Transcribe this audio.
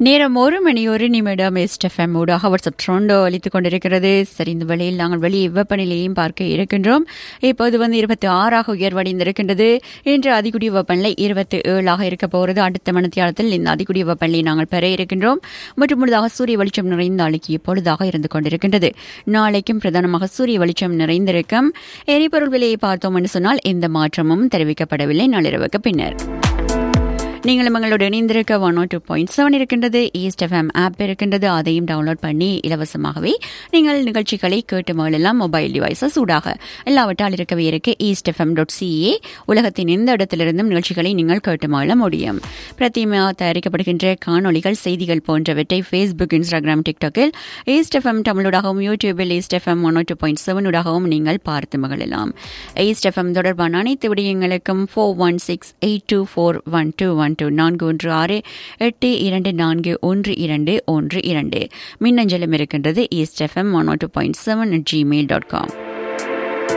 நேரம் ஒரு மணி ஒரு நிமிடம் எஸ்டெஃப்எம் ஊடாக வாட்ஸ்அப் ட்ரோண்டோ அளித்துக் கொண்டிருக்கிறது சரி இந்த வேளையில் நாங்கள் வெளியே வெப்பநிலையையும் பார்க்க இருக்கின்றோம் இப்போது வந்து இருபத்தி ஆறாக உயர்வடைந்திருக்கின்றது இன்று அதிகுடி வெப்பநிலை இருபத்தி ஏழாக இருக்க போகிறது அடுத்த மணித்தியாலத்தில் இந்த அதிகுடி வெப்பநிலை நாங்கள் பெற இருக்கின்றோம் மற்றும் முழுதாக சூரிய வெளிச்சம் நிறைந்த நாளைக்கு இப்பொழுதாக இருந்து கொண்டிருக்கின்றது நாளைக்கும் பிரதானமாக சூரிய வெளிச்சம் நிறைந்திருக்கும் எரிபொருள் விலையை பார்த்தோம் என்று சொன்னால் எந்த மாற்றமும் தெரிவிக்கப்படவில்லை நள்ளிரவுக்கு பின்னர் நீங்களும் எங்களோட இணைந்திருக்க ஒன் டூ பாயிண்ட் செவன் இருக்கின்றது ஈஸ்ட் எஃப்எம் ஆப் இருக்கின்றது அதையும் டவுன்லோட் பண்ணி இலவசமாகவே நீங்கள் நிகழ்ச்சிகளை கேட்டு மகளெல்லாம் மொபைல் டிவைசஸ் ஊடாக எல்லாவற்றால் இருக்கவே இருக்கு ஈஸ்ட் எஃப்எம் டாட் சிஏ உலகத்தின் எந்த இடத்திலிருந்தும் நிகழ்ச்சிகளை நீங்கள் கேட்டு மகள முடியும் பிரத்தியமாக தயாரிக்கப்படுகின்ற காணொலிகள் செய்திகள் போன்றவற்றை ஃபேஸ்புக் இன்ஸ்டாகிராம் டிக்டாக்கில் ஈஸ்ட் எஃப்எம் தமிழூடாகவும் யூடியூபில் East FM one two point seven ஊடாகவும் நீங்கள் பார்த்து மகளெல்லாம் ஈஸ்ட் எஃப்எம் தொடர்பான அனைத்து விடயங்களுக்கும் four one six eight two four one two one two நான்கு ஒன்று ஆறு எட்டு இரண்டு நான்கு ஒன்று இரண்டு ஒன்று இரண்டு மின்னஞ்சலும் இருக்கின்றது East FM one two point seven Gmail dot com